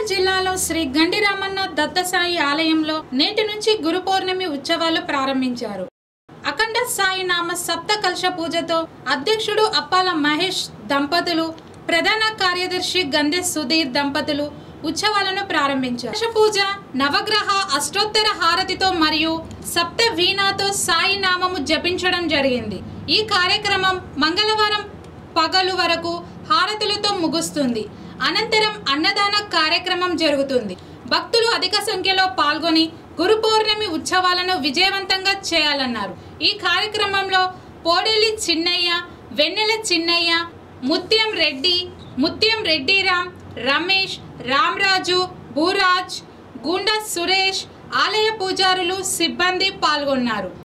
కరీంనగర్ జిల్లాలో శ్రీ గండిరామన్న దత్తసాయి ఆలయంలో నేటి నుంచి గురు పౌర్ణమి ఉత్సవాలు ప్రారంభించారు అఖండ సాయి నామ సప్త కలశ పూజతో అధ్యక్షుడు అప్పాల మహేష్ దంపతులు ప్రధాన కార్యదర్శి గంధె సుధీర్ దంపతులు ఉత్సవాలను ప్రారంభించారు కలశ పూజ నవగ్రహ అష్టోత్తర హారతితో మరియు సప్త వీణాతో సాయి నామము జపించడం జరిగింది ఈ కార్యక్రమం మంగళవారం పగలు వరకు హారతులతో ముగుస్తుంది అనంతరం అన్నదాన కార్యక్రమం జరుగుతుంది భక్తులు అధిక సంఖ్యలో పాల్గొని గురు పౌర్ణమి ఉత్సవాలను విజయవంతంగా చేయాలన్నారు ఈ కార్యక్రమంలో పోడేలి చిన్నయ్య వెన్నెల చిన్నయ్య ముత్యం రెడ్డి ముత్యం రెడ్డిరామ్ రమేష్ రామరాజు భూరాజ్ గుండా సురేష్ ఆలయ పూజారులు సిబ్బంది పాల్గొన్నారు